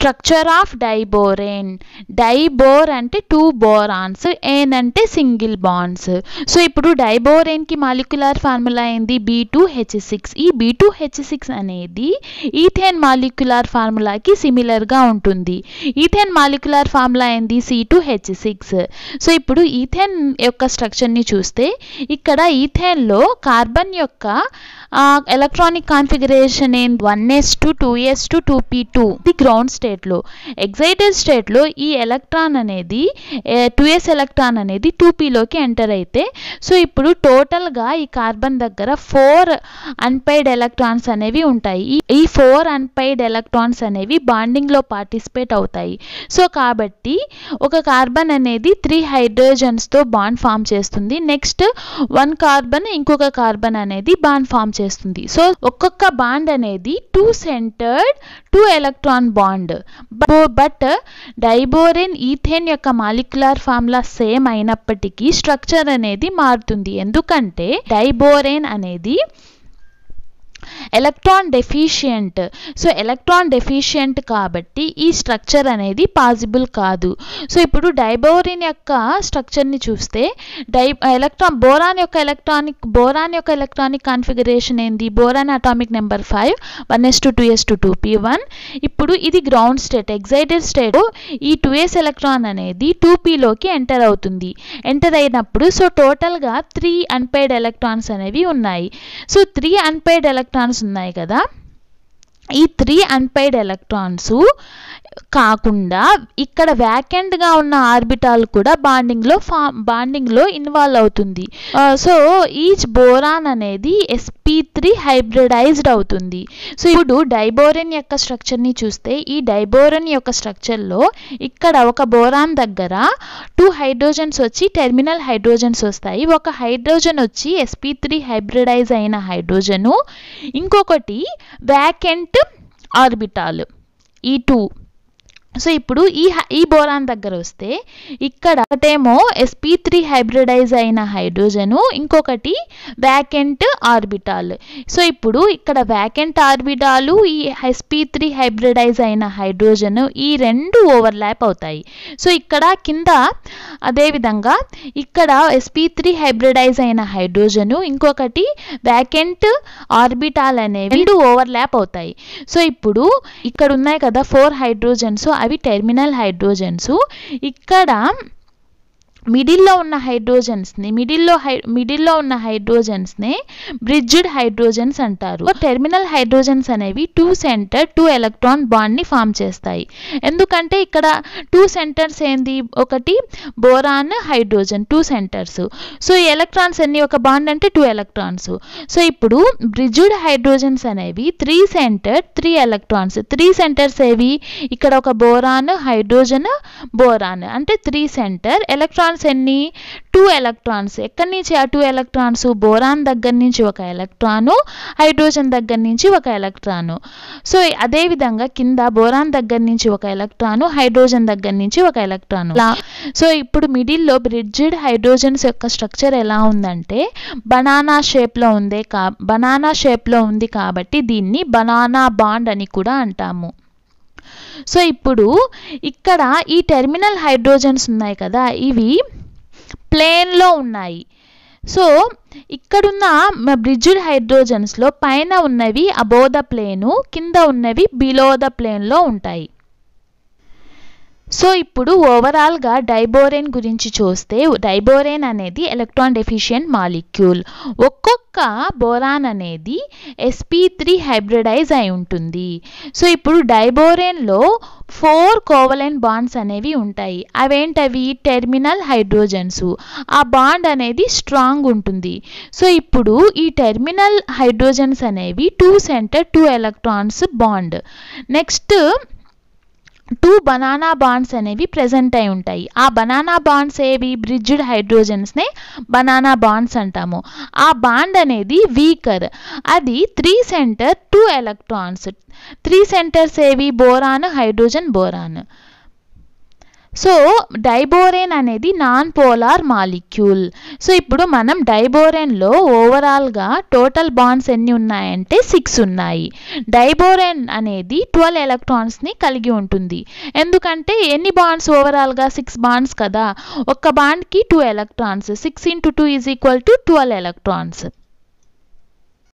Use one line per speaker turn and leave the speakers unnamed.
structure of diborane డైబోర్ అంటే two బోరాన్స్ ఏన్ అంటే single bonds so ఇప్పుడు డైబోరేన్కి మాలిక్యులర్ ఫార్ములా ఏంది బీ టూ హెచ్ సిక్స్ ఈ బీ టూ హెచ్ సిక్స్ అనేది ఈథేన్ మాలిక్యులర్ ఫార్ములాకి సిమిలర్గా ఉంటుంది ఈథేన్ మాలిక్యులర్ ఫార్ములా ఏంది C two H six so ఇప్పుడు ఈథేన్ యొక్క స్ట్రక్చర్ని చూస్తే ఇక్కడ ఈథేన్లో కార్బన్ యొక్క ఎలక్ట్రానిక్ కాన్ఫిగరేషన్ ఏంటి one S two two S two two P two the ground స్టేట్లో ఎగ్జైటెడ్ స్టేట్లో ఈ ఎలక్ట్రాన్ అనేది టూ ఎస్ ఎలక్ట్రాన్ అనేది టూ పీలోకి ఎంటర్ అయితే సో ఇప్పుడు టోటల్గా ఈ కార్బన్ దగ్గర ఫోర్ అన్పైడ్ ఎలక్ట్రాన్స్ అనేవి ఉంటాయి ఈ- ఈ ఫోర్ అన్పైడ్ ఎలక్ట్రాన్స్ అనేవి బాండింగ్లో పార్టిసిపేట్ అవుతాయి సో కాబట్టి ఒక కార్బన్ అనేది త్రీ హైడ్రోజన్స్తో బాండ్ ఫామ్ చేస్తుంది నెక్స్ట్ వన్ కార్బన్ ఇంకొక కార్బన్ అనేది బాండ్ ఫామ్ చేస్తుంది సో ఒక్కొక్క బాండ్ అనేది two centered two electron bond but diborane ethane యొక్క మాలిక్యులర్ ఫార్ములా సేమ్ అయినప్పటికీ స్ట్రక్చర్ అనేది మారుతుంది ఎందుకంటే డైబోరేన్ అనేది electron deficient so electron deficient కాబట్టి ఈ స్ట్రక్చర్ అనేది పాసిబుల్ కాదు సో ఇప్పుడు డైబోరిన్ యొక్క స్ట్రక్చర్ని చూస్తే డై ఎలక్ట్రాన్ బోరాన్ యొక్క ఎలక్ట్రానిక్ బోరాన్ యొక్క ఎలక్ట్రానిక్ కాన్ఫిగరేషన్ ఏంది boron atomic number five one S two two S two two P one ఇప్పుడు ఇది గ్రౌండ్ స్టేట్ ఎగ్జైటెడ్ స్టేట్ ఈ టూ ఎస్ ఎలక్ట్రాన్ అనేది టూ పీలోకి ఎంటర్ అవుతుంది ఎంటర్ అయినప్పుడు సో టోటల్గా త్రీ అన్పైడ్ ఎలక్ట్రాన్స్ అనేవి ఉన్నాయి సో త్రీ అన్పైడ్ ఎలక్ట్రాన్స్ ఉన్నాయి కదా ఈ త్రీ అన్పైడ్ ఎలక్ట్రాన్స్ కాకుండా ఇక్కడ వ్యాకెంట్గా ఉన్న ఆర్బిటాల్ కూడా బాండింగ్లో ఫా బాండింగ్లో ఇన్వాల్వ్ అవుతుంది సో ఈచ్ బోరాన్ అనేది ఎస్పీ త్రీ హైబ్రిడైజ్డ్ అవుతుంది సో ఇప్పుడు డైబోరెన్ యొక్క స్ట్రక్చర్ని చూస్తే ఈ డైబోరెన్ యొక్క స్ట్రక్చర్లో ఇక్కడ ఒక బోరాన్ దగ్గర టూ హైడ్రోజన్స్ వచ్చి టెర్మినల్ హైడ్రోజన్స్ వస్తాయి ఒక హైడ్రోజన్ వచ్చి ఎస్పీ త్రీ హైబ్రిడైజ్ అయిన హైడ్రోజను ఇంకొకటి వ్యాకెంట్ ఆర్బిటాల్ ఈ టూ సో ఇప్పుడు ఈ హ- ఈ బోరాన్ దగ్గర వస్తే ఇక్కడ ఒకటేమో ఎస్పీ త్రీ హైబ్రిడైజ్ అయిన హైడ్రోజను ఇంకొకటి వ్యాకెంట్ ఆర్బిటాల్ సో ఇప్పుడు ఇక్కడ వ్యాకెంట్ ఆర్బిటాలు ఈ ఎస్పీ త్రీ హైబ్రిడైజ్ అయిన హైడ్రోజన్ ఈ రెండు ఓవర్లాప్ అవుతాయి సో ఇక్కడ కింద అదేవిధంగా ఇక్కడ ఎస్పీ త్రీ హైబ్రిడైజ్ అయిన హైడ్రోజను ఇంకొకటి వ్యాకెంట్ ఆర్బిటాల్ అనేవి రెండు ఓవర్లాప్ అవుతాయి సో ఇప్పుడు ఇక్కడ ఉన్నాయి కదా ఫోర్ హైడ్రోజన్స్ అవి టెర్మినల్ హైడ్రోజన్స్ ఇక్కడ మిడిల్లో ఉన్న హైడ్రోజన్స్ని మిడిల్లో హై మిడిల్లో ఉన్న హైడ్రోజన్స్ని బ్రిడ్జ్డ్ హైడ్రోజన్స్ అంటారు టెర్మినల్ హైడ్రోజన్స్ అనేవి టూ సెంటర్ టూ ఎలక్ట్రాన్ బాండ్ని ఫామ్ చేస్తాయి ఎందుకంటే ఇక్కడ టూ సెంటర్స్ ఏంది ఒకటి boron hydrogen two centers so ఈ ఎలక్ట్రాన్స్ ఎన్ని ఒక బాండ్ అంటే టూ ఎలక్ట్రాన్స్ సో ఇప్పుడు బ్రిడ్జ్డ్ హైడ్రోజన్స్ అనేవి three center three electrons three centers ఏవి ఇక్కడ ఒక బోరాన్ హైడ్రోజన్ బోరాన్ అంటే త్రీ సెంటర్ ఎలక్ట్రాన్స్ ఎన్ని టూ ఎలక్ట్రాన్స్ ఎక్కడి నుంచి ఆ టూ ఎలక్ట్రాన్స్ బోరాన్ దగ్గర నుంచి ఒక ఎలక్ట్రాను హైడ్రోజన్ దగ్గర నుంచి ఒక ఎలక్ట్రాను సో అదే విధంగా కింద బోరాన్ దగ్గర నుంచి ఒక ఎలక్ట్రాను హైడ్రోజన్ దగ్గర నుంచి ఒక ఎలక్ట్రాను ఇలా సో ఇప్పుడు మిడిల్లో బ్రిడ్జ్డ్ హైడ్రోజన్స్ యొక్క స్ట్రక్చర్ ఎలా ఉందంటే బనానా షేప్లో ఉంది కా బనానా షేప్లో ఉంది కాబట్టి దీన్ని బనానా బాండ్ అని కూడా అంటాము సో ఇప్పుడు ఇక్కడ ఈ టెర్మినల్ హైడ్రోజన్స్ ఉన్నాయి కదా ఇవి ప్లేన్లో ఉన్నాయి సో ఇక్కడున్న బ్రిడ్జ్డ్ హైడ్రోజన్స్లో పైన ఉన్నవి అబోవ్ ద ప్లేను కింద ఉన్నవి బిలో ద ప్లేన్లో ఉంటాయి సో ఇప్పుడు ఓవరాల్గా డైబోరేన్ గురించి చూస్తే డైబోరేన్ అనేది ఎలక్ట్రాన్ డెఫిషియంట్ మాలిక్యూల్ ఒక్కొక్క బోరాన్ అనేది ఎస్పీ త్రీ హైబ్రిడైజ్ అయి ఉంటుంది సో ఇప్పుడు డైబోరేన్లో ఫోర్ కోవలెంట్ బాండ్స్ అనేవి ఉంటాయి అవేంటవి టెర్మినల్ హైడ్రోజన్స్ ఆ బాండ్ అనేది స్ట్రాంగ్ ఉంటుంది సో ఇప్పుడు ఈ టెర్మినల్ హైడ్రోజన్స్ అనేవి two center two electrons bond next two banana bonds అనేవి ప్రెజెంట్ అయి ఉంటాయి ఆ బనానా బాండ్స్ ఏవి బ్రిడ్జ్డ్ హైడ్రోజన్స్నే బనానా బాండ్స్ అంటాము ఆ బాండ్ అనేది వీకర్ అది three center two electrons three centers ఏవి boron hydrogen boron so diborane అనేది నాన్ పోలార్ మాలిక్యూల్ సో ఇప్పుడు మనం డైబోరేన్లో ఓవరాల్గా టోటల్ బాండ్స్ ఎన్ని ఉన్నాయంటే సిక్స్ ఉన్నాయి డైబోరేన్ అనేది ట్వెల్వ్ ఎలక్ట్రాన్స్ని కలిగి ఉంటుంది ఎందుకంటే ఎన్ని బాండ్స్ ఓవరాల్గా సిక్స్ బాండ్స్ కదా ఒక్క బాండ్కి two electrons six into two is equal to twelve electrons